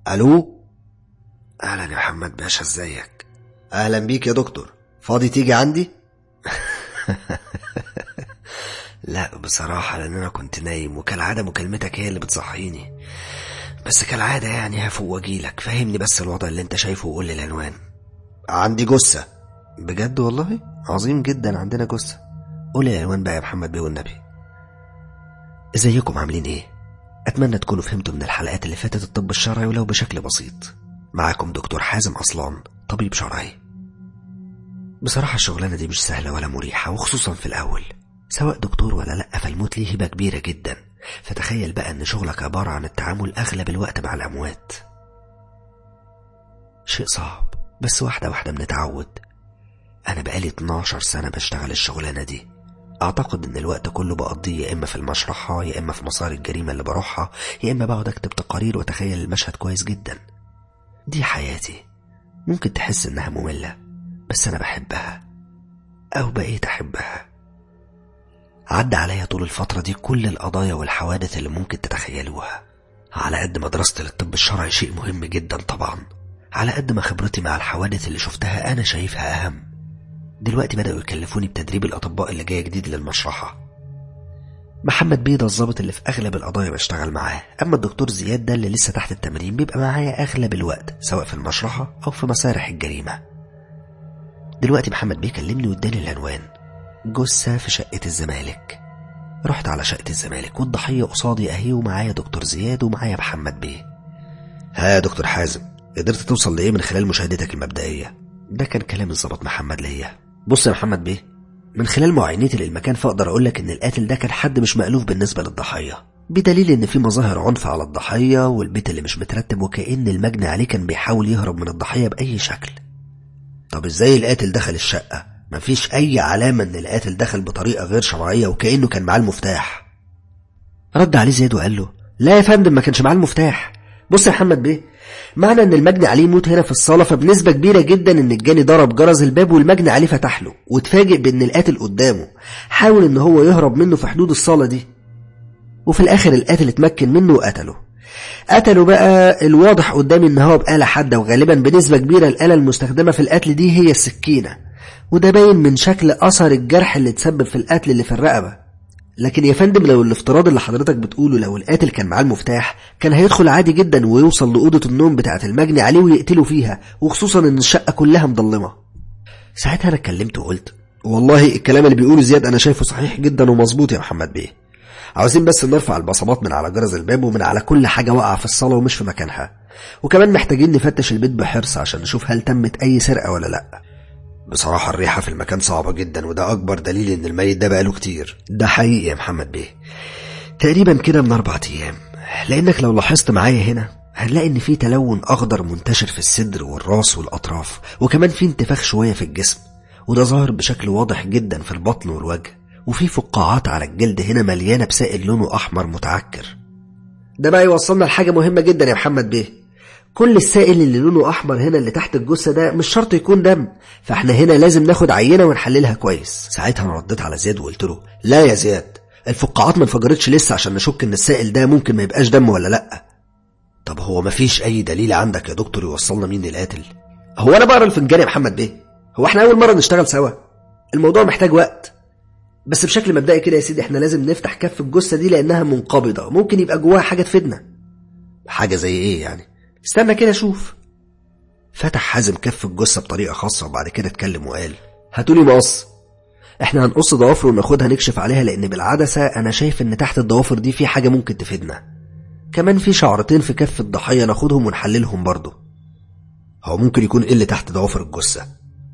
الو اهلا يا محمد باشا ازيك اهلا بيك يا دكتور فاضي تيجي عندي لا بصراحة لأن أنا كنت نايم وكالعادة مكالمتك هي اللي بتصحيني بس كالعادة يعني هفوق واجيلك فهمني بس الوضع اللي انت شايفه وقول لي العنوان عندي جثة بجد والله عظيم جدا عندنا جثة قول لي العنوان بقى يا محمد بيه والنبي ازيكم عاملين ايه اتمنى تكونوا فهمتوا من الحلقات اللي فاتت الطب الشرعي ولو بشكل بسيط معاكم دكتور حازم اصلان طبيب شرعي بصراحة الشغلانة دي مش سهلة ولا مريحة وخصوصا في الأول سواء دكتور ولا لأ فالموت ليه هبة كبيرة جدا فتخيل بقى ان شغلك عبارة عن التعامل اغلب الوقت مع الاموات شيء صعب بس واحدة واحدة بنتعود انا بقالي 12 سنة بشتغل الشغلانة دي اعتقد ان الوقت كله بقضيه يا اما في المشرحة يا اما في مسار الجريمة اللي بروحها يا اما بقعد اكتب تقارير واتخيل المشهد كويس جدا دي حياتي ممكن تحس انها مملة بس انا بحبها او بقيت احبها عدى عليا طول الفترة دي كل القضايا والحوادث اللي ممكن تتخيلوها على قد ما دراستي للطب الشرعي شيء مهم جدا طبعا على قد ما خبرتي مع الحوادث اللي شفتها أنا شايفها أهم دلوقتي بدأوا يكلفوني بتدريب الأطباء اللي جاية جديد للمشرحة محمد بيضة الظابط اللي في أغلب القضايا بشتغل معاه أما الدكتور زياد ده اللي لسه تحت التمرين بيبقى معايا أغلب الوقت سواء في المشرحة أو في مسارح الجريمة دلوقتي محمد بيكلمني واداني العنوان جثة في شقة الزمالك رحت على شقة الزمالك والضحية قصادي أهي ومعايا دكتور زياد ومعايا محمد بيه ها يا دكتور حازم قدرت توصل لإيه من خلال مشاهدتك المبدئية ده كان كلام الظابط محمد ليا بص يا محمد بيه من خلال معاينتي للمكان فأقدر أقول لك إن القاتل ده كان حد مش مألوف بالنسبة للضحية بدليل إن في مظاهر عنف على الضحية والبيت اللي مش مترتب وكأن المجني عليه كان بيحاول يهرب من الضحية بأي شكل طب إزاي القاتل دخل الشقة مفيش أي علامة إن القاتل دخل بطريقة غير شرعية وكأنه كان معاه المفتاح رد عليه زياد وقال له لا يا فندم ما كانش معاه المفتاح بص يا محمد بيه معنى ان المجني عليه يموت هنا في الصالة فبنسبة كبيرة جدا ان الجاني ضرب جرس الباب والمجني عليه فتح له واتفاجئ بان القاتل قدامه حاول ان هو يهرب منه في حدود الصالة دي وفي الاخر القاتل اتمكن منه وقتله قتله بقى الواضح قدامي ان هو بآلة حادة وغالبا بنسبة كبيرة الآلة المستخدمة في القتل دي هي السكينة وده باين من شكل أثر الجرح اللي تسبب في القتل اللي في الرقبة لكن يا فندم لو الافتراض اللي حضرتك بتقوله لو القاتل كان معاه المفتاح كان هيدخل عادي جدا ويوصل لأوضة النوم بتاعة المجني عليه ويقتله فيها وخصوصا ان الشقة كلها مضلمة ساعتها انا اتكلمت وقلت والله الكلام اللي بيقوله زياد انا شايفه صحيح جدا ومظبوط يا محمد بيه عاوزين بس نرفع البصمات من على جرس الباب ومن على كل حاجة واقعة في الصالة ومش في مكانها وكمان محتاجين نفتش البيت بحرص عشان نشوف هل تمت أي سرقة ولا لأ بصراحة الريحة في المكان صعبة جدا وده أكبر دليل إن الميت ده بقاله كتير ده حقيقي يا محمد بيه تقريبا كده من أربع أيام لأنك لو لاحظت معايا هنا هنلاقي إن في تلون أخضر منتشر في الصدر والراس والأطراف وكمان في انتفاخ شوية في الجسم وده ظاهر بشكل واضح جدا في البطن والوجه وفي فقاعات على الجلد هنا مليانة بسائل لونه أحمر متعكر ده بقى يوصلنا لحاجة مهمة جدا يا محمد بيه كل السائل اللي لونه أحمر هنا اللي تحت الجثة ده مش شرط يكون دم فاحنا هنا لازم ناخد عينة ونحللها كويس ساعتها أنا رديت على زياد وقلت له لا يا زياد الفقاعات ما انفجرتش لسه عشان نشك ان السائل ده ممكن ما يبقاش دم ولا لا طب هو مفيش اي دليل عندك يا دكتور يوصلنا مين القاتل هو انا بقرا الفنجان يا محمد بيه هو احنا اول مره نشتغل سوا الموضوع محتاج وقت بس بشكل مبدئي كده يا سيدي احنا لازم نفتح كف الجثه دي لانها منقبضه ممكن يبقى جواها حاجه تفيدنا حاجه زي ايه يعني استنى كده شوف فتح حازم كف الجثه بطريقه خاصه وبعد كده اتكلم وقال هاتولي مقص احنا هنقص ضوافر وناخدها نكشف عليها لان بالعدسه انا شايف ان تحت الضوافر دي في حاجه ممكن تفيدنا كمان في شعرتين في كف الضحيه ناخدهم ونحللهم برضه هو ممكن يكون ايه اللي تحت ضوافر الجثه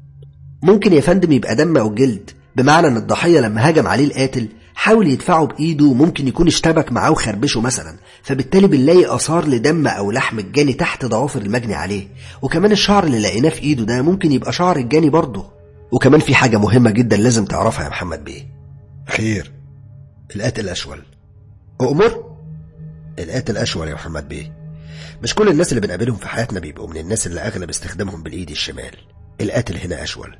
ممكن يا فندم يبقى دم او جلد بمعنى ان الضحيه لما هجم عليه القاتل حاول يدفعه بايده وممكن يكون اشتبك معاه وخربشه مثلا فبالتالي بنلاقي اثار لدم او لحم الجاني تحت ضوافر المجني عليه وكمان الشعر اللي لقيناه في ايده ده ممكن يبقى شعر الجاني برضه وكمان في حاجه مهمه جدا لازم تعرفها يا محمد بيه خير القاتل أشول أؤمر القاتل أشول يا محمد بيه مش كل الناس اللي بنقابلهم في حياتنا بيبقوا من الناس اللي أغلب استخدامهم بالإيد الشمال القاتل هنا أشول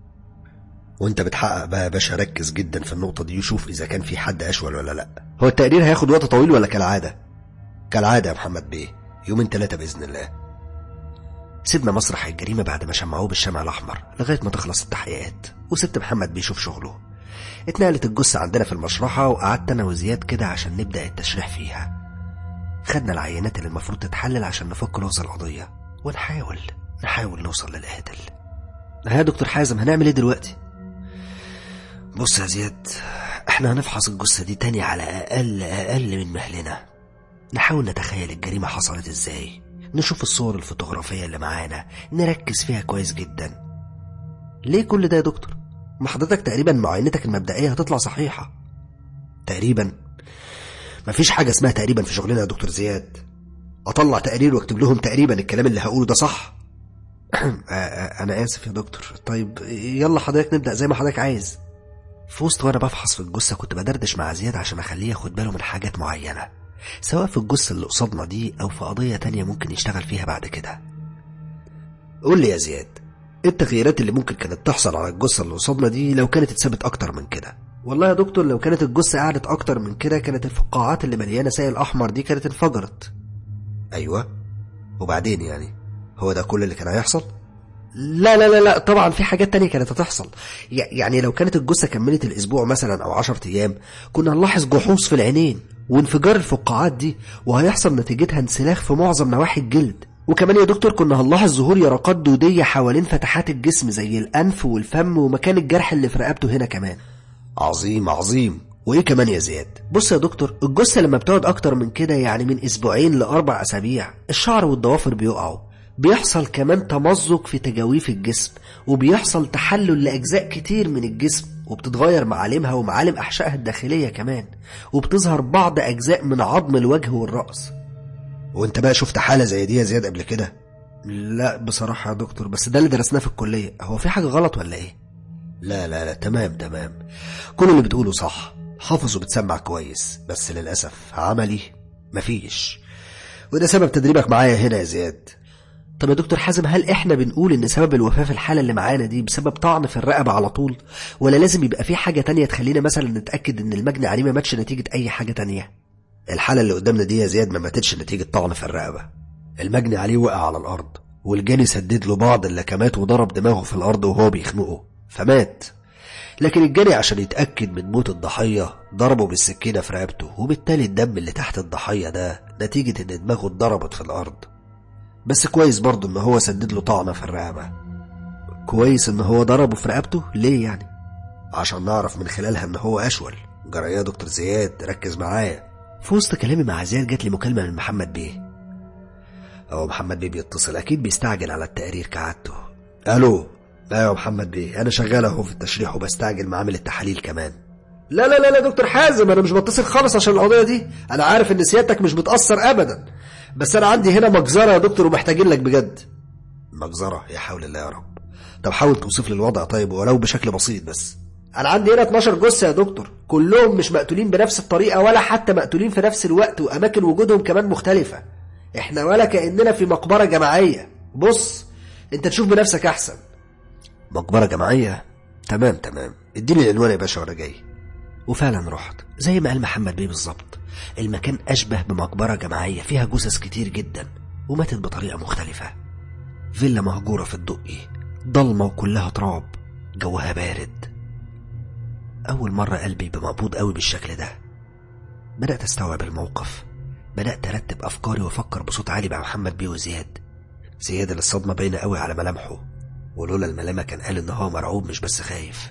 وانت بتحقق بقى يا باشا ركز جدا في النقطة دي وشوف إذا كان في حد أشول ولا لأ هو التقرير هياخد وقت طويل ولا كالعادة كالعادة يا محمد بيه يومين ثلاثة بإذن الله سيبنا مسرح الجريمة بعد ما شمعوه بالشمع الأحمر لغاية ما تخلص التحقيقات وسبت محمد بيشوف شغله اتنقلت الجثة عندنا في المشرحة وقعدت أنا وزياد كده عشان نبدأ التشريح فيها خدنا العينات اللي المفروض تتحلل عشان نفك لغز القضية ونحاول نحاول نوصل للقاتل ها يا دكتور حازم هنعمل ايه دلوقتي بص يا زياد احنا هنفحص الجثة دي تاني على أقل أقل من مهلنا نحاول نتخيل الجريمة حصلت ازاي نشوف الصور الفوتوغرافية اللي معانا نركز فيها كويس جدا ليه كل ده يا دكتور ما حضرتك تقريبا معاينتك المبدئية هتطلع صحيحة تقريبا مفيش حاجة اسمها تقريبا في شغلنا يا دكتور زياد أطلع تقرير واكتب لهم تقريبا الكلام اللي هقوله ده صح أنا آسف يا دكتور طيب يلا حضرتك نبدأ زي ما حضرتك عايز في وسط وأنا بفحص في الجثة كنت بدردش مع زياد عشان أخليه ياخد باله من حاجات معينة سواء في الجثة اللي قصادنا دي أو في قضية تانية ممكن يشتغل فيها بعد كده قول لي يا زياد ايه التغييرات اللي ممكن كانت تحصل على الجثة اللي قصادنا دي لو كانت اتثبت أكتر من كده والله يا دكتور لو كانت الجثة قعدت أكتر من كده كانت الفقاعات اللي مليانة سائل أحمر دي كانت انفجرت أيوة وبعدين يعني هو ده كل اللي كان هيحصل؟ لا لا لا لا طبعا في حاجات تانية كانت هتحصل يعني لو كانت الجثة كملت الأسبوع مثلا أو عشرة أيام كنا نلاحظ جحوظ في العينين وانفجار الفقاعات دي وهيحصل نتيجتها انسلاخ في معظم نواحي الجلد وكمان يا دكتور كنا هنلاحظ ظهور يرقات دودية حوالين فتحات الجسم زي الأنف والفم ومكان الجرح اللي في رقبته هنا كمان عظيم عظيم وايه كمان يا زياد بص يا دكتور الجثة لما بتقعد أكتر من كده يعني من أسبوعين لأربع أسابيع الشعر والضوافر بيقعوا بيحصل كمان تمزق في تجاويف الجسم وبيحصل تحلل لأجزاء كتير من الجسم وبتتغير معالمها ومعالم أحشائها الداخلية كمان وبتظهر بعض أجزاء من عظم الوجه والرأس وانت بقى شفت حالة زي دي يا زياد قبل كده لا بصراحة يا دكتور بس ده اللي درسناه في الكلية هو في حاجة غلط ولا ايه لا لا لا تمام تمام كل اللي بتقوله صح حافظ وبتسمع كويس بس للأسف عملي مفيش وده سبب تدريبك معايا هنا يا زياد طب يا دكتور حازم هل احنا بنقول ان سبب الوفاة في الحالة اللي معانا دي بسبب طعن في الرقبة على طول ولا لازم يبقى في حاجة تانية تخلينا مثلا نتأكد ان المجني عليه ما ماتش نتيجة اي حاجة تانية الحالة اللي قدامنا دي يا زياد ما ماتتش نتيجة طعن في الرقبة المجني عليه وقع على الأرض والجاني سدد له بعض اللكمات وضرب دماغه في الأرض وهو بيخنقه فمات لكن الجاني عشان يتأكد من موت الضحية ضربه بالسكينة في رقبته وبالتالي الدم اللي تحت الضحية ده نتيجة ان دماغه اتضربت في الأرض بس كويس برضه ان هو سدد له طعنة في الرقبة كويس ان هو ضربه في رقبته ليه يعني عشان نعرف من خلالها ان هو أشول جرى يا دكتور زياد ركز معايا في وسط كلامي مع زياد جات لي مكالمة من محمد بيه هو محمد بيه بيتصل أكيد بيستعجل على التقرير كعادته ألو ايوه محمد بيه انا شغال اهو في التشريح وبستعجل معامل التحاليل كمان لا لا لا لا دكتور حازم انا مش بتصل خالص عشان القضيه دي انا عارف ان سيادتك مش بتاثر ابدا بس انا عندي هنا مجزره يا دكتور ومحتاجين لك بجد مجزره يا حول الله يا رب طب حاول توصف لي الوضع طيب ولو بشكل بسيط بس انا عندي هنا 12 جثه يا دكتور كلهم مش مقتولين بنفس الطريقه ولا حتى مقتولين في نفس الوقت واماكن وجودهم كمان مختلفه احنا ولا كاننا في مقبره جماعيه بص انت تشوف بنفسك احسن مقبرة جماعية تمام تمام اديني العنوان يا باشا وانا جاي وفعلا رحت زي ما قال محمد بيه بالظبط المكان أشبه بمقبرة جماعية فيها جثث كتير جدا وماتت بطريقة مختلفة فيلا مهجورة في الدقي ضلمة وكلها تراب جوها بارد أول مرة قلبي يبقى مقبوض قوي بالشكل ده بدأت أستوعب الموقف بدأت أرتب أفكاري وأفكر بصوت عالي مع محمد بيه وزياد زياد اللي الصدمة باينة قوي على ملامحه ولولا الملامة كان قال إن هو مرعوب مش بس خايف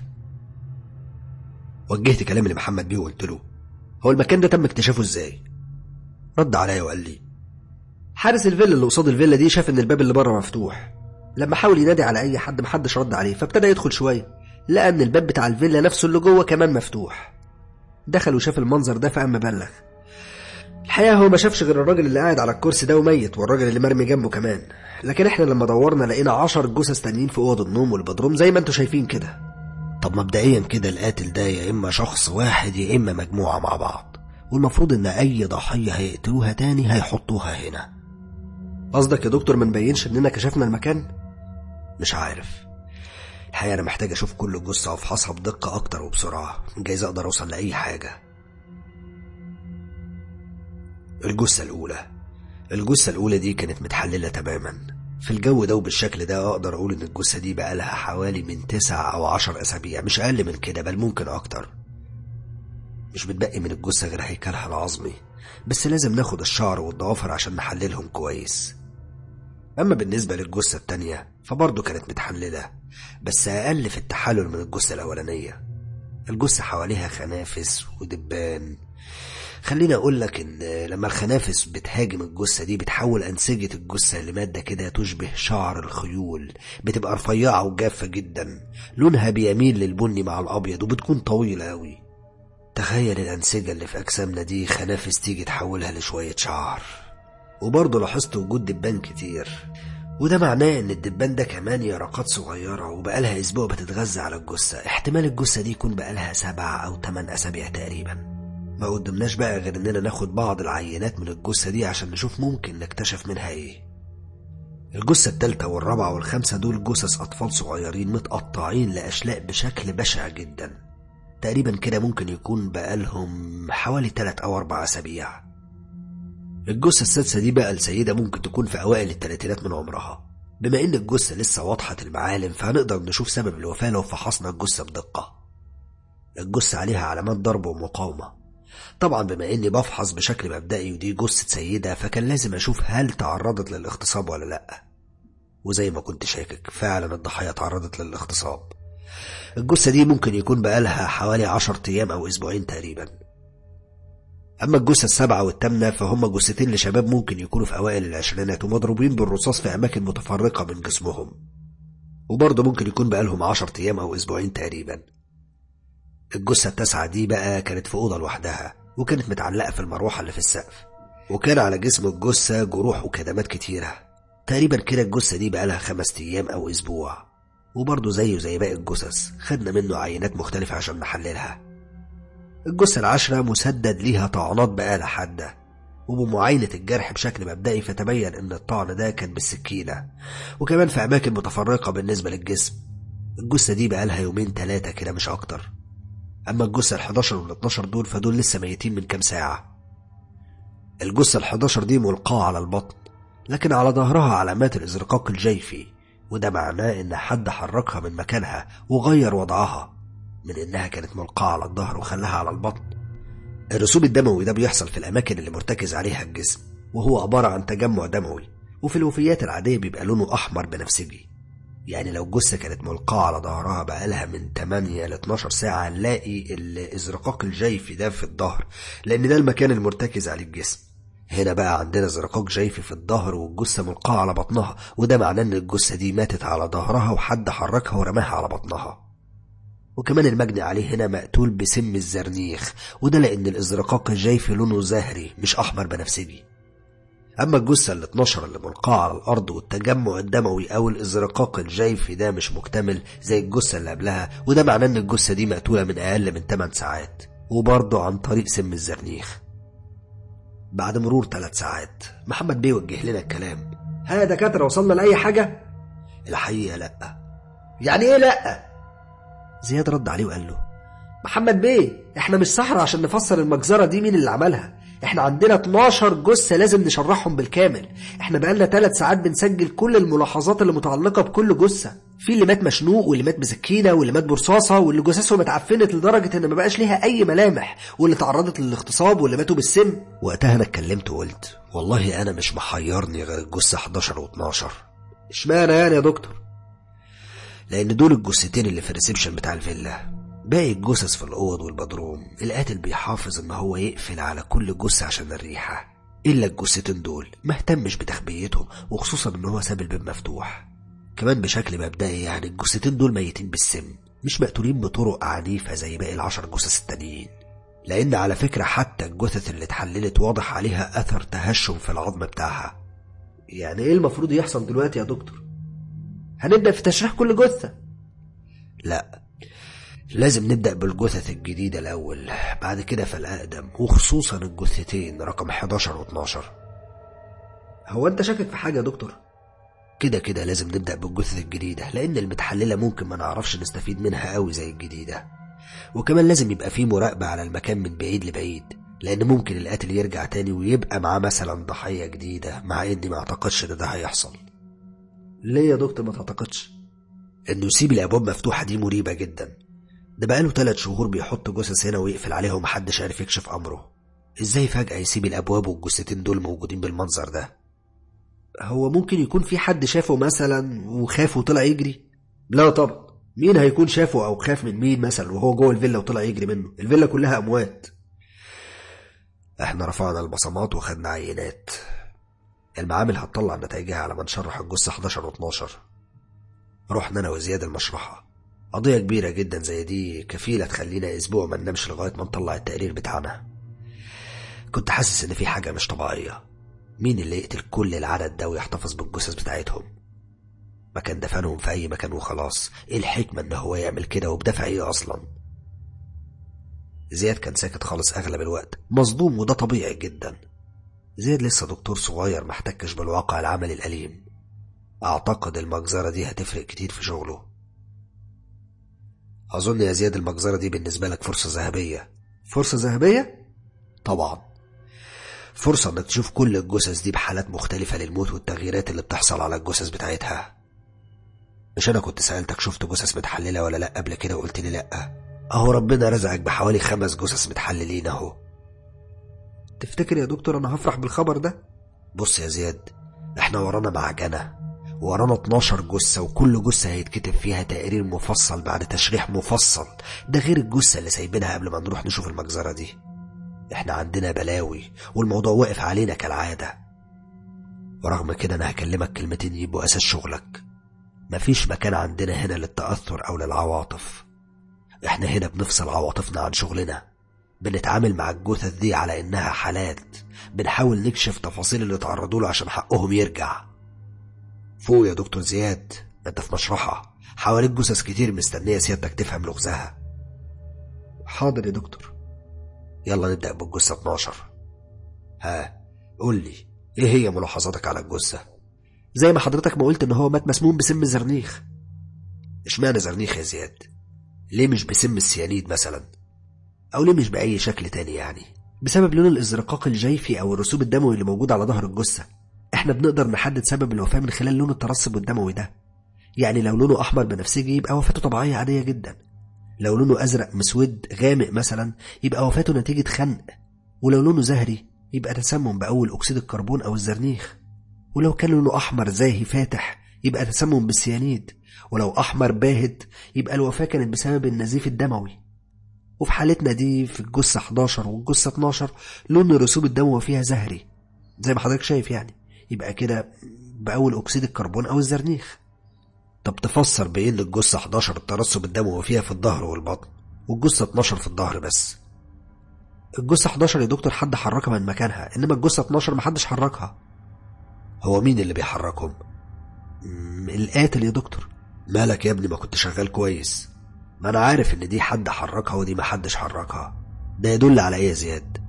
وجهت كلامي لمحمد بيه وقلت له هو المكان ده تم اكتشافه ازاي رد عليا وقال لي حارس الفيلا اللي قصاد الفيلا دي شاف ان الباب اللي بره مفتوح لما حاول ينادي على اي حد محدش رد عليه فابتدى يدخل شويه لقى ان الباب بتاع الفيلا نفسه اللي جوه كمان مفتوح دخل وشاف المنظر ده فقام مبلغ الحقيقه هو ما شافش غير الراجل اللي قاعد على الكرسي ده وميت والراجل اللي مرمي جنبه كمان لكن احنا لما دورنا لقينا عشر جثث تانيين في اوض النوم والبدروم زي ما انتوا شايفين كده طب مبدئيا كده القاتل ده يا اما شخص واحد يا اما مجموعه مع بعض والمفروض ان اي ضحيه هيقتلوها تاني هيحطوها هنا قصدك يا دكتور ما نبينش اننا كشفنا المكان مش عارف الحقيقه انا محتاج اشوف كل جثه وافحصها بدقه اكتر وبسرعه جايز اقدر اوصل لاي حاجه الجثه الاولى الجثة الأولى دي كانت متحللة تماما في الجو ده وبالشكل ده أقدر أقول إن الجثة دي بقالها حوالي من تسع أو عشر أسابيع مش أقل من كده بل ممكن أكتر مش بتبقي من الجثة غير هيكلها العظمي بس لازم ناخد الشعر والضوافر عشان نحللهم كويس أما بالنسبة للجثة التانية فبرضه كانت متحللة بس أقل في التحلل من الجثة الأولانية الجثة حواليها خنافس ودبان خليني أقول لك إن لما الخنافس بتهاجم الجثة دي بتحول أنسجة الجثة لمادة كده تشبه شعر الخيول بتبقى رفيعة وجافة جدا لونها بيميل للبني مع الأبيض وبتكون طويلة أوي تخيل الأنسجة اللي في أجسامنا دي خنافس تيجي تحولها لشوية شعر وبرضه لاحظت وجود دبان كتير وده معناه ان الدبان ده كمان يرقات صغيرة وبقالها اسبوع بتتغذى على الجثة احتمال الجثة دي يكون بقالها سبع او تمن اسابيع تقريبا ما قدمناش بقى غير اننا ناخد بعض العينات من الجثة دي عشان نشوف ممكن نكتشف منها ايه الجثة التالتة والرابعة والخامسة دول جثث أطفال صغيرين متقطعين لأشلاء بشكل بشع جدا تقريبا كده ممكن يكون بقالهم حوالي تلات أو أربع أسابيع الجثة السادسة دي بقى السيدة ممكن تكون في أوائل الثلاثينات من عمرها بما إن الجثة لسه واضحة المعالم فهنقدر نشوف سبب الوفاة لو فحصنا الجثة بدقة الجثة عليها علامات ضرب ومقاومة طبعا بما إني بفحص بشكل مبدئي ودي جثة سيدة فكان لازم أشوف هل تعرضت للاغتصاب ولا لأ وزي ما كنت شاكك فعلا الضحية تعرضت للاغتصاب الجثة دي ممكن يكون بقالها حوالي عشر أيام أو أسبوعين تقريبا أما الجثة السابعة والثامنة فهم جثتين لشباب ممكن يكونوا في أوائل العشرينات ومضروبين بالرصاص في أماكن متفرقة من جسمهم وبرضه ممكن يكون بقالهم عشر أيام أو أسبوعين تقريبا الجثة التاسعة دي بقى كانت في أوضة لوحدها وكانت متعلقة في المروحة اللي في السقف وكان على جسم الجثة جروح وكدمات كتيرة تقريبا كده الجثة دي بقالها خمس أيام أو أسبوع وبرضه زيه زي باقي الجثث خدنا منه عينات مختلفة عشان نحللها الجثة العاشرة مسدد ليها طعنات بآلة حادة وبمعاينة الجرح بشكل مبدئي فتبين إن الطعن ده كان بالسكينة وكمان في أماكن متفرقة بالنسبة للجسم الجثة دي بقالها يومين تلاتة كده مش أكتر أما الجثة الحداشر والاتناشر دول فدول لسه ميتين من كام ساعة الجثة الحداشر دي ملقاة على البطن لكن على ظهرها علامات الإزرقاق الجيفي وده معناه إن حد حركها من مكانها وغير وضعها من إنها كانت ملقاة على الظهر وخلاها على البطن الرسوب الدموي ده بيحصل في الأماكن اللي مرتكز عليها الجسم وهو عبارة عن تجمع دموي وفي الوفيات العادية بيبقى لونه أحمر بنفسجي يعني لو جثة كانت ملقاة على ظهرها بقالها من 8 ل 12 ساعة نلاقي الازرقاق الجيفي ده في الظهر لأن ده المكان المرتكز عليه الجسم هنا بقى عندنا ازرقاق جيفي في الظهر والجثة ملقاة على بطنها وده معناه إن الجثة دي ماتت على ظهرها وحد حركها ورماها على بطنها وكمان المجني عليه هنا مقتول بسم الزرنيخ وده لأن الازرقاق الجيفي لونه زهري مش أحمر بنفسجي أما الجثة ال 12 اللي ملقاة على الأرض والتجمع الدموي أو الازرقاق الجيفي ده مش مكتمل زي الجثة اللي قبلها وده معناه إن الجثة دي مقتولة من أقل من 8 ساعات وبرضه عن طريق سم الزرنيخ بعد مرور ثلاث ساعات محمد بيه وجه لنا الكلام ها يا دكاترة وصلنا لأي حاجة؟ الحقيقة لأ يعني إيه لأ؟ زياد رد عليه وقال له محمد بيه احنا مش صحرا عشان نفسر المجزرة دي مين اللي عملها احنا عندنا 12 جثة لازم نشرحهم بالكامل احنا بقالنا 3 ساعات بنسجل كل الملاحظات اللي متعلقة بكل جثة في اللي مات مشنوق واللي مات بسكينة واللي مات برصاصة واللي جثثهم اتعفنت لدرجة ان ما بقاش ليها اي ملامح واللي تعرضت للاغتصاب واللي ماتوا بالسم وقتها انا اتكلمت وقلت والله انا مش محيرني غير الجثة 11 و12 اشمعنى يعني يا دكتور لان دول الجثتين اللي في الريسبشن بتاع الفيلا باقي الجثث في الأوض والبدروم القاتل بيحافظ إن هو يقفل على كل جثة عشان الريحة إلا الجثتين دول مهتمش بتخبيتهم وخصوصا إن هو ساب الباب مفتوح كمان بشكل مبدئي يعني الجثتين دول ميتين بالسم مش مقتولين بطرق عنيفة زي باقي العشر جثث التانيين لأن على فكرة حتى الجثث اللي اتحللت واضح عليها أثر تهشم في العظم بتاعها يعني ايه المفروض يحصل دلوقتي يا دكتور هنبدأ في تشريح كل جثة لا لازم نبدأ بالجثث الجديدة الأول بعد كده فالأقدم وخصوصا الجثتين رقم 11 و 12 هو انت شاكك في حاجة يا دكتور كده كده لازم نبدأ بالجثث الجديدة لأن المتحللة ممكن ما نعرفش نستفيد منها قوي زي الجديدة وكمان لازم يبقى في مراقبة على المكان من بعيد لبعيد لأن ممكن القاتل يرجع تاني ويبقى معاه مثلا ضحية جديدة مع إني ما أعتقدش إن ده هيحصل ليه يا دكتور ما تعتقدش إنه يسيب الأبواب مفتوحة دي مريبة جدا ده بقاله ثلاث شهور بيحط جثث هنا ويقفل عليها ومحدش عارف يكشف أمره إزاي فجأة يسيب الأبواب والجثتين دول موجودين بالمنظر ده هو ممكن يكون في حد شافه مثلا وخاف وطلع يجري لا طبعا مين هيكون شافه او خاف من مين مثلا وهو جوه الفيلا وطلع يجري منه الفيلا كلها اموات احنا رفعنا البصمات وخدنا عينات المعامل هتطلع نتائجها على ما نشرح الجثة 11 و12 رحنا انا وزياد المشرحة قضية كبيرة جدا زي دي كفيلة تخلينا اسبوع ما ننامش لغاية ما نطلع التقرير بتاعنا كنت حاسس ان في حاجة مش طبيعية مين اللي يقتل كل العدد ده ويحتفظ بالجثث بتاعتهم ما كان دفنهم في اي مكان وخلاص ايه الحكمة ان هو يعمل كده وبدافع ايه اصلا زياد كان ساكت خالص اغلب الوقت مصدوم وده طبيعي جدا زياد لسه دكتور صغير محتكش بالواقع العملي الأليم أعتقد المجزرة دي هتفرق كتير في شغله أظن يا زياد المجزرة دي بالنسبة لك فرصة ذهبية فرصة ذهبية؟ طبعا فرصة انك تشوف كل الجثث دي بحالات مختلفة للموت والتغييرات اللي بتحصل على الجثث بتاعتها مش انا كنت سألتك شفت جثث متحللة ولا لا قبل كده وقلت لي لا اهو ربنا رزقك بحوالي خمس جثث متحللين اهو تفتكر يا دكتور انا هفرح بالخبر ده؟ بص يا زياد احنا ورانا معجنة ورانا 12 جثة وكل جثة هيتكتب فيها تقرير مفصل بعد تشريح مفصل ده غير الجثة اللي سايبينها قبل ما نروح نشوف المجزرة دي احنا عندنا بلاوي والموضوع واقف علينا كالعادة ورغم كده انا هكلمك كلمتين يبقوا اساس شغلك مفيش مكان عندنا هنا للتأثر او للعواطف احنا هنا بنفصل عواطفنا عن شغلنا بنتعامل مع الجثث دي على انها حالات بنحاول نكشف تفاصيل اللي اتعرضوا له عشان حقهم يرجع فوق يا دكتور زياد انت في مشرحة حواليك جثث كتير مستنية سيادتك تفهم لغزها حاضر يا دكتور يلا نبدأ بالجثة 12 ها قول لي ايه هي ملاحظاتك على الجثة زي ما حضرتك ما قلت ان هو مات مسموم بسم زرنيخ اشمعنى زرنيخ يا زياد ليه مش بسم السيانيد مثلا او ليه مش بأي شكل تاني يعني بسبب لون الازرقاق الجيفي او الرسوب الدموي اللي موجود على ظهر الجثة احنا بنقدر نحدد سبب الوفاة من خلال لون الترسب الدموي ده يعني لو لونه احمر بنفسجي يبقى وفاته طبيعية عادية جدا لو لونه ازرق مسود غامق مثلا يبقى وفاته نتيجة خنق ولو لونه زهري يبقى تسمم بأول أكسيد الكربون أو الزرنيخ ولو كان لونه أحمر زاهي فاتح يبقى تسمم بالسيانيد ولو أحمر باهت يبقى الوفاة كانت بسبب النزيف الدموي وفي حالتنا دي في الجثة 11 والجثة 12 لون الرسوب الدموي فيها زهري زي ما حضرتك شايف يعني يبقى كده بأول أكسيد الكربون أو الزرنيخ طب تفسر بإيه إن الجثة 11 الترسب الدموي فيها في الظهر والبطن والجثة 12 في الظهر بس الجثة 11 يا دكتور حد حركها من مكانها إنما الجثة 12 محدش حركها هو مين اللي بيحركهم القاتل يا دكتور مالك يا ابني ما كنت شغال كويس ما انا عارف ان دي حد حركها ودي ما حدش حركها ده يدل على ايه يا زياد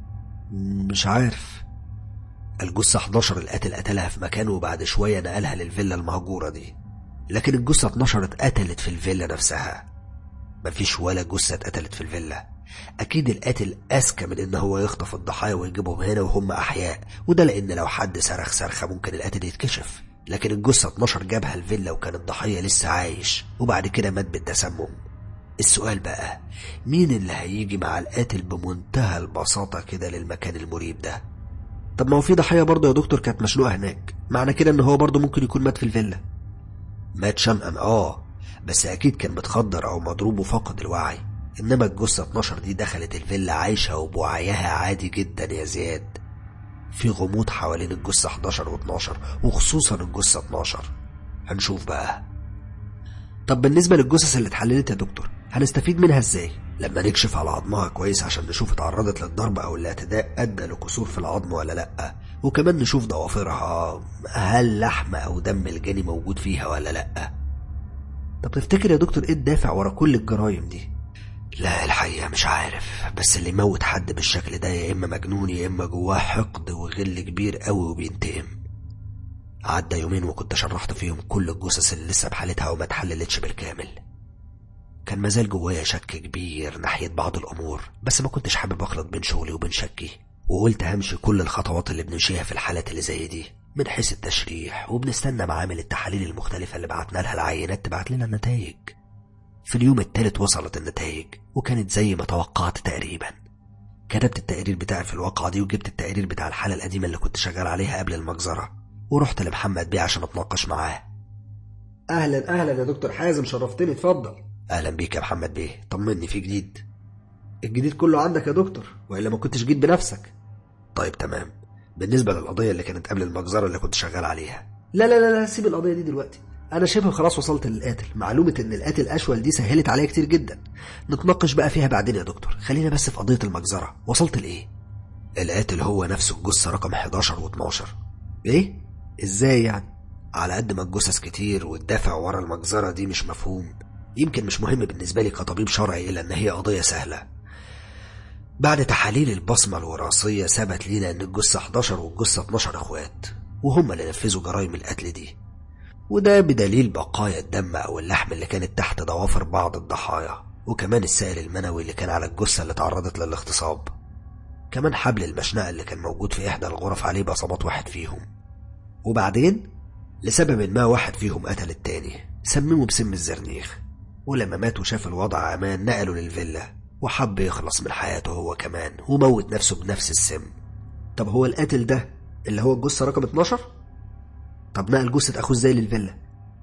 مش عارف الجثة 11 القاتل قتلها في مكانه وبعد شوية نقلها للفيلا المهجورة دي لكن الجثة 12 اتقتلت في الفيلا نفسها مفيش ولا جثة اتقتلت في الفيلا أكيد القاتل أذكى من إن هو يخطف الضحايا ويجيبهم هنا وهم أحياء وده لأن لو حد صرخ صرخة ممكن القاتل يتكشف لكن الجثة 12 جابها الفيلا وكان الضحية لسه عايش وبعد كده مات بالتسمم السؤال بقى مين اللي هيجي مع القاتل بمنتهى البساطة كده للمكان المريب ده طب ما هو في ضحية برضه يا دكتور كانت مشلوقة هناك معنى كده ان هو برضه ممكن يكون مات في الفيلا مات شنقا اه بس اكيد كان متخدر او مضروب وفقد الوعي انما الجثة 12 دي دخلت الفيلا عايشة وبوعيها عادي جدا يا زياد في غموض حوالين الجثة 11 و12 وخصوصا الجثة 12 هنشوف بقى طب بالنسبة للجثث اللي اتحللت يا دكتور هنستفيد منها ازاي لما نكشف على عظمها كويس عشان نشوف اتعرضت للضرب او الاعتداء ادى لكسور في العظم ولا لا وكمان نشوف ضوافرها هل لحم او دم الجاني موجود فيها ولا لا طب تفتكر يا دكتور ايه الدافع ورا كل الجرايم دي لا الحقيقة مش عارف بس اللي يموت حد بالشكل ده يا إما مجنون يا إما جواه حقد وغل كبير قوي وبينتقم عدى يومين وكنت شرحت فيهم كل الجثث اللي لسه بحالتها وما اتحللتش بالكامل كان مازال جوايا شك كبير ناحية بعض الأمور بس ما كنتش حابب أخلط بين شغلي وبين شكي وقلت همشي كل الخطوات اللي بنمشيها في الحالات اللي زي دي من حيث التشريح وبنستنى معامل التحاليل المختلفة اللي بعتنا لها العينات تبعت لنا النتائج في اليوم التالت وصلت النتائج وكانت زي ما توقعت تقريبا كتبت التقرير بتاعي في الواقعة دي وجبت التقرير بتاع الحالة القديمة اللي كنت شغال عليها قبل المجزرة ورحت لمحمد بيه عشان اتناقش معاه اهلا اهلا يا دكتور حازم شرفتني اتفضل اهلا بيك يا محمد بيه طمني في جديد الجديد كله عندك يا دكتور والا ما كنتش جيت بنفسك طيب تمام بالنسبة للقضية اللي كانت قبل المجزرة اللي كنت شغال عليها لا لا لا لا سيب القضيه دي دلوقتي انا شبه خلاص وصلت للقاتل معلومه ان القاتل اشول دي سهلت عليا كتير جدا نتناقش بقى فيها بعدين يا دكتور خلينا بس في قضيه المجزره وصلت لايه القاتل هو نفسه الجثة رقم 11 و12 ايه ازاي يعني على قد ما الجثث كتير والدافع ورا المجزرة دي مش مفهوم يمكن مش مهم بالنسبة لي كطبيب شرعي إلا إن هي قضية سهلة بعد تحاليل البصمة الوراثية ثبت لينا إن الجثة 11 والجثة 12 إخوات وهم اللي نفذوا جرائم القتل دي وده بدليل بقايا الدم أو اللحم اللي كانت تحت ضوافر بعض الضحايا وكمان السائل المنوي اللي كان على الجثة اللي تعرضت للاغتصاب كمان حبل المشنقة اللي كان موجود في إحدى الغرف عليه بصمات واحد فيهم وبعدين لسبب ما واحد فيهم قتل التاني سممه بسم الزرنيخ ولما مات وشاف الوضع أمان نقله للفيلا وحب يخلص من حياته هو كمان وموت نفسه بنفس السم طب هو القاتل ده اللي هو الجثه رقم 12 طب نقل جثه اخوه ازاي للفيلا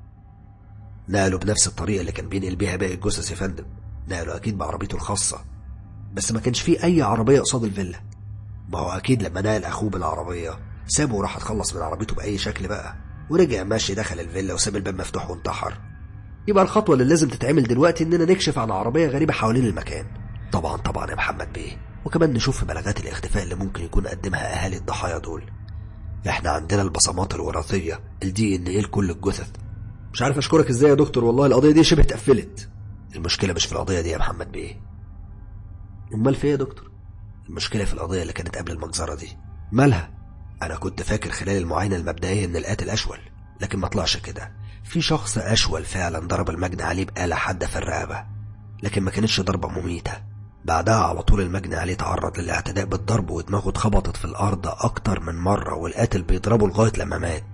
نقله بنفس الطريقة اللي كان بينقل بيها باقي الجثث يا فندم نقله أكيد بعربيته الخاصة بس ما كانش فيه اي عربيه قصاد الفيلا ما هو أكيد لما نقل أخوه بالعربية سابه وراح اتخلص من عربيته بأي شكل بقى ورجع ماشي دخل الفيلا وساب الباب مفتوح وانتحر يبقى الخطوه اللي لازم تتعمل دلوقتي اننا نكشف عن عربيه غريبه حوالين المكان طبعا طبعا يا محمد بيه وكمان نشوف في بلاغات الاختفاء اللي ممكن يكون قدمها أهالي الضحايا دول احنا عندنا البصمات الوراثية الدي ان ايه لكل الجثث مش عارف اشكرك ازاي يا دكتور والله القضيه دي شبه اتقفلت المشكلة مش في القضية دي يا محمد بيه امال في ايه يا دكتور المشكلة في القضية اللي كانت قبل المجزرة دي مالها أنا كنت فاكر خلال المعاينة المبدئية إن القاتل أشول لكن ما طلعش كده في شخص أشول فعلا ضرب المجني عليه بآلة حادة في الرقبة لكن ما كانتش ضربة مميتة بعدها على طول المجني عليه تعرض للاعتداء بالضرب ودماغه اتخبطت في الأرض أكتر من مرة والقاتل بيضربه لغاية لما مات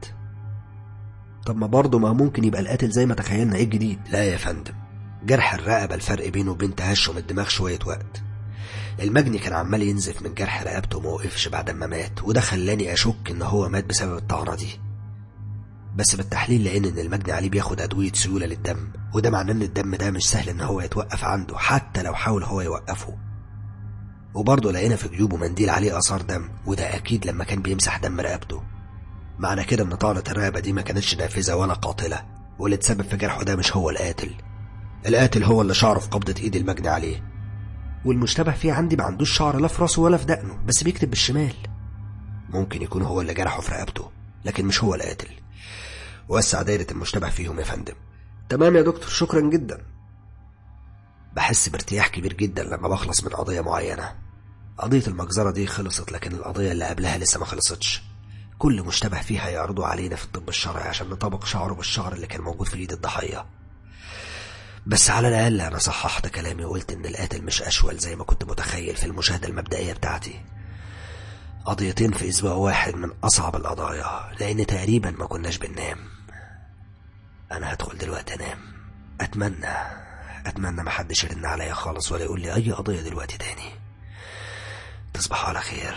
طب ما برضه ما ممكن يبقى القاتل زي ما تخيلنا ايه الجديد لا يا فندم جرح الرقبة الفرق بينه وبين تهشم الدماغ شوية وقت المجني كان عمال ينزف من جرح رقبته وما وقفش بعد ما مات وده خلاني أشك إن هو مات بسبب الطعنة دي بس بالتحليل لقينا إن المجني عليه بياخد أدوية سيولة للدم وده معناه إن الدم ده مش سهل إن هو يتوقف عنده حتى لو حاول هو يوقفه وبرضه لقينا في جيوبه منديل عليه آثار دم وده أكيد لما كان بيمسح دم رقبته معنى كده إن طعنة الرقبة دي ما كانتش نافذة ولا قاتلة واللي اتسبب في جرحه ده مش هو القاتل القاتل هو اللي شعره في قبضة إيد المجني عليه والمشتبه فيه عندي ما عندوش شعر لا في راسه ولا في دقنه بس بيكتب بالشمال ممكن يكون هو اللي جرحه في رقبته لكن مش هو القاتل وسع دايرة المشتبه فيهم يا فندم تمام يا دكتور شكرا جدا بحس بارتياح كبير جدا لما بخلص من قضية معينة قضية المجزرة دي خلصت لكن القضية اللي قبلها لسه ما خلصتش كل مشتبه فيها يعرضوا علينا في الطب الشرعي عشان نطبق شعره بالشعر اللي كان موجود في ايد الضحية بس على الأقل أنا صححت كلامي وقلت إن القاتل مش أشول زي ما كنت متخيل في المشاهدة المبدئية بتاعتي قضيتين في أسبوع واحد من أصعب القضايا لأن تقريبا ما كناش بننام أنا هدخل دلوقتي أنام أتمنى أتمنى محدش يرن عليا خالص ولا يقول لي أي قضية دلوقتي تاني تصبحوا على خير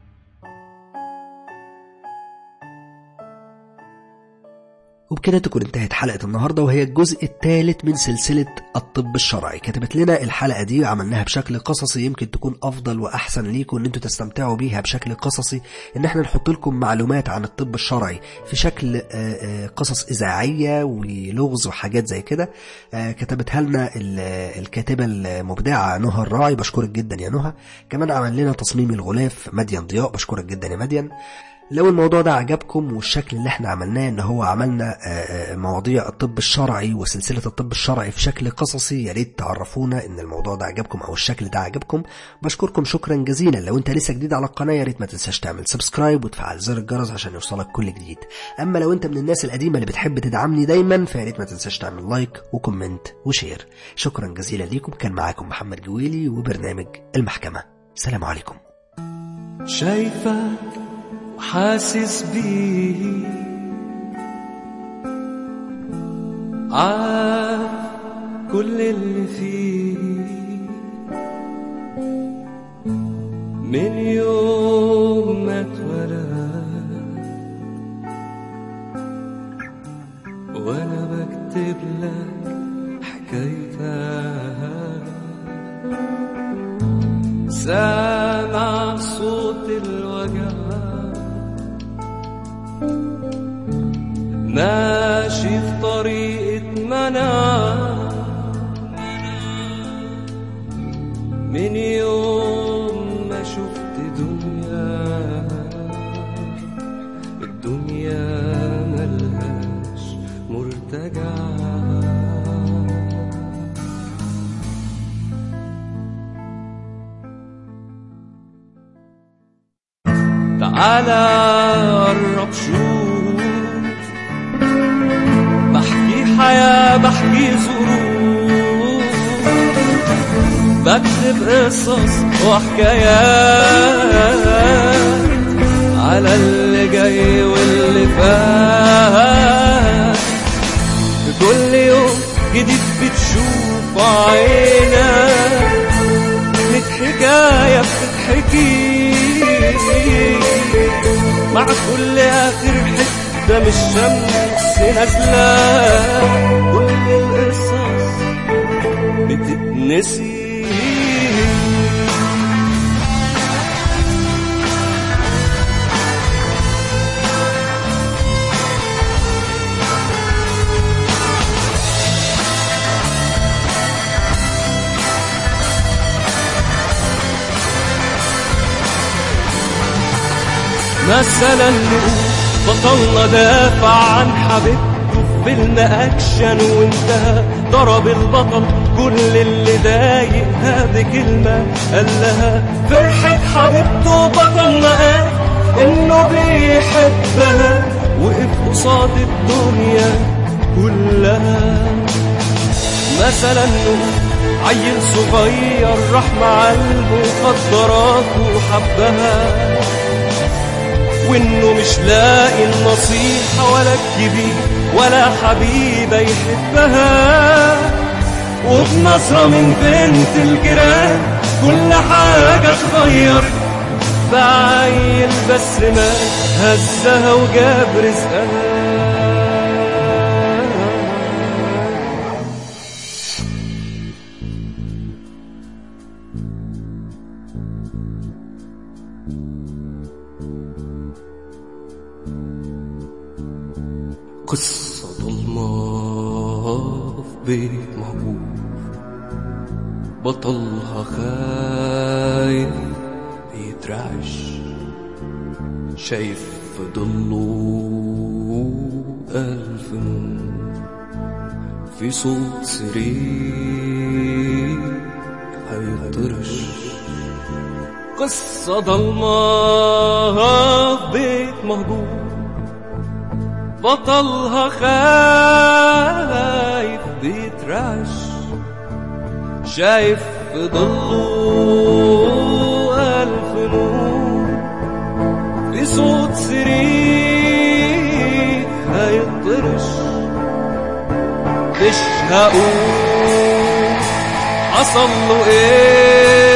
وبكده تكون انتهت حلقة النهاردة وهي الجزء الثالث من سلسلة الطب الشرعي كتبت لنا الحلقة دي وعملناها بشكل قصصي يمكن تكون أفضل وأحسن ليكم إن انتوا تستمتعوا بيها بشكل قصصي إن احنا نحط لكم معلومات عن الطب الشرعي في شكل آه، آه، قصص إذاعية ولغز وحاجات زي كده آه، كتبتها لنا ال- الكاتبة المبدعة نهى الراعي بشكرك جدا يا نهى كمان عمل لنا تصميم الغلاف مدين ضياء بشكرك جدا يا مدين لو الموضوع ده عجبكم والشكل اللي احنا عملناه ان هو عملنا آه، آه، مواضيع الطب الشرعي وسلسلة الطب الشرعي في شكل قصصي يا ريت تعرفونا ان الموضوع ده عجبكم او الشكل ده عجبكم بشكركم شكرا جزيلا لو انت لسه جديد على القناة يا ريت ما تنساش تعمل سبسكرايب وتفعل زر الجرس عشان يوصلك كل جديد اما لو انت من الناس القديمة اللي بتحب تدعمني دايما فيا ريت ما تنساش تعمل لايك وكومنت وشير شكرا جزيلا ليكم كان معاكم محمد جويلي وبرنامج المحكمة سلام عليكم شايفك وحاسس بيه عارف كل اللي فيه من يوم ما اتولد وانا بكتب لك حكايتك سامع صوت الوجع ماشي في طريقة منع من يوم ما شفت دنيا الدنيا ملهاش مرتجع تعالى قرب شوف بحكي حياة بحكي ظروف بكتب قصص وحكايات على اللي جاي واللي فات كل يوم جديد بتشوف عينك لك حكاية بتتحكي مع كل آخر حتة من الشمس نازلة كل القصص بتتنسي مثلا نقول بطلنا دافع عن حبيبته في فيلم اكشن وانتهى ضرب البطل كل اللي ضايقها بكلمة قال لها فرحة حبيبته بطلنا قال انه بيحبها وقف قصاد الدنيا كلها مثلا نقول عيل صغير راح مع المخدرات وحبها وانه مش لاقي النصيحة ولا الكبير ولا حبيبة يحبها وبنظرة من بنت الجيران كل حاجة اتغيرت بعيل بس ما هزها وجاب رزقها قصة ضلمة في بيت مهجور بطلها خايف بيترعش شايف في ضله ألف نور في صوت سرير هيطرش قصة ضلمة في بيت مهجور بطلها خايف بيترعش شايف في ضله ألف نور في صوت سرير هيطرش مش هقول حصل له ايه